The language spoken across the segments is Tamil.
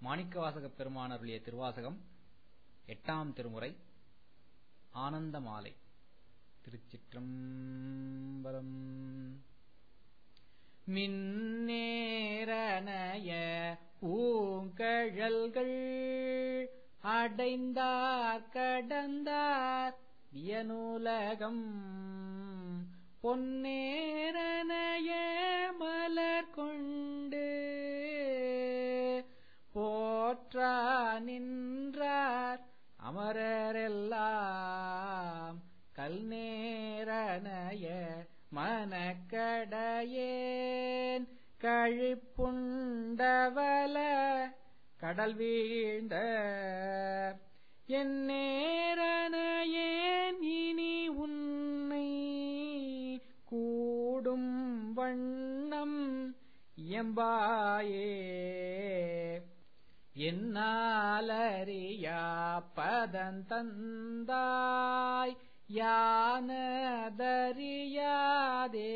மாணிக்கவாசகப் பெருமான் அருளிய திருவாசகம் எட்டாம் திருமுறை ஆனந்த மாலை திருச்சிற்றம்பலம் மின்னேரனைய பூங்கழல்கள் அடைந்தார் கடந்தார் வியனூலகம் பொன்னேரனைய மலர் கொண்டு போற்றா நின்றார் அமரரெல்லாம் கல் நேரனைய மனக்கடையேன் கழிப்புண்டவல கடல் வீழ்ந்த என் நேரனையேன் இனி உன்னை கூடும் வண்ணம் இயம்பாயே என்னாலறியா பதந்தந்தாய் யானதறியாதே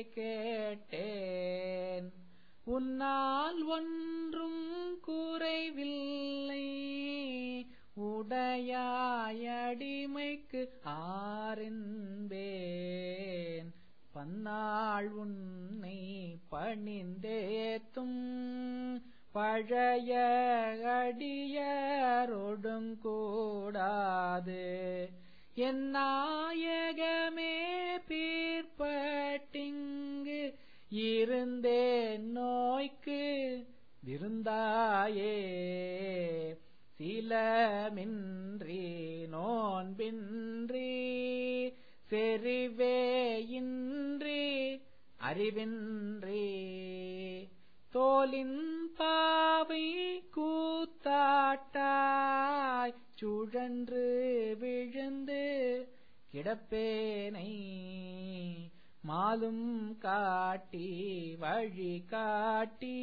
கேட்டேன் உன்னால் ஒன்றும் குறைவில்லை உடையாயடிமைக்கு ஆறின்பேன் பன்னாள் உன்னை பணிந்தேத்தும் பழைய அடியரொடுங்கூடாது என் நாயகமே பீர்பட்டிங்கு இருந்தேன் நோய்க்கு விருந்தாயே சிலமின்றி நோன்பின்றி செறிவேயின்றி அறிவின்றி தோலின் பாவை கூத்தாட்டாய் சுழன்று விழுந்து கிடப்பேனை மாலும் காட்டி வழி காட்டி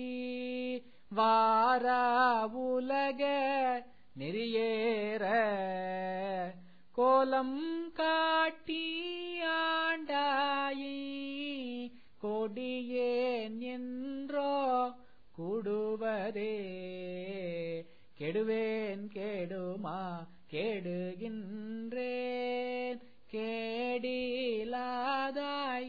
வாரா உலக நெறியேற கோலம் காட்டி ஆண்டாயே கொடியேன் என்றோ கூடுவதே கெடுவேன் கேடுமா கேடுகின்றேன் கேடிலாதாய்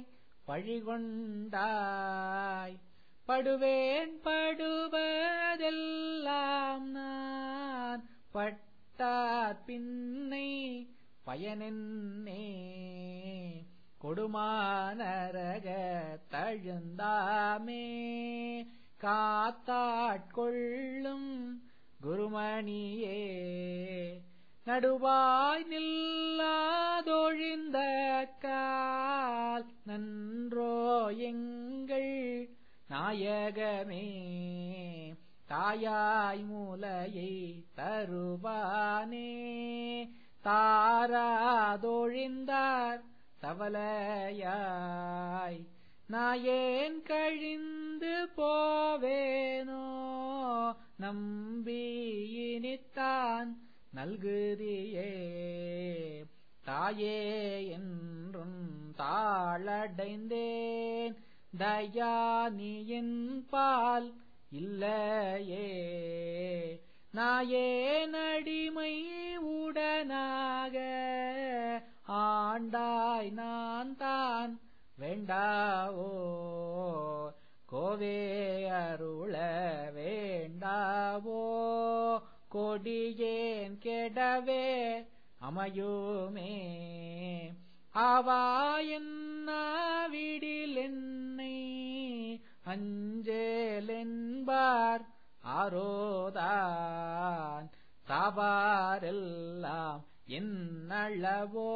பழிகொண்டாய் படுவேன் படுவதெல்லாம் நான் பட்டார் பின்னை பயனென்னே கொடுமானரக தழுந்தாமே காத்தாட்கொள்ளும் குருமணியே நடுவாய் நில்லாதொழிந்த கால் நன்றோ எங்கள் நாயகமே தாயாய் மூலையை தருவானே தாராதொழிந்தார் தவலையாய் நாயேன் கழிந்து போவேனோ நம்பியினித்தான் நல்குதியே தாயே என்றும் தாளடைந்தேன் தயானியின் பால் இல்லையே நாயேன் அடிமை உடனாக ஆண்டாய் நான் தான் வேண்டாவோ கோவே அருள வேண்டாவோ கொடியேன் கெடவே அமையுமே ஆவாயன்னாவிடில் என்னை அஞ்சேலென்பார் ஆரோதான் சாபாரெல்லாம் என்னளவோ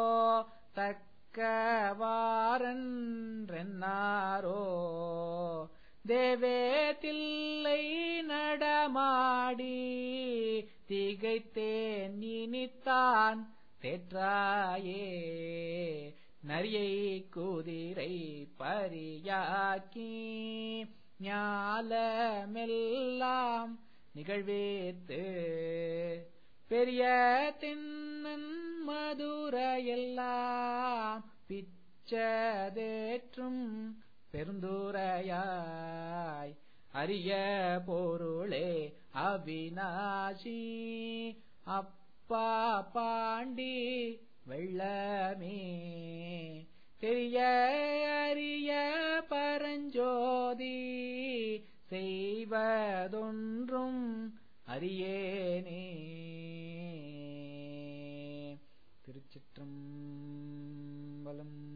தக்கவாரன்றென்னாரோ தேவே தில்லை நடமாடி திகைத்தேன் இனித்தான் தேற்றாயே நரியை குதிரை பரியாக்கி ஞாலமெல்லாம் நிகழ்வேத்து பெரிய தின்னன் மதுரையெல்லாம் பிச்சதேற்றும் பெருந்துரையாய் அரிய பொருளே அவிநாசி அப்பா பாண்டி வெள்ளமே தெரிய அறிய பரஞ்சோதி செய்வதொன்றும் அறியேனே திருச்சிற்றம்பலம்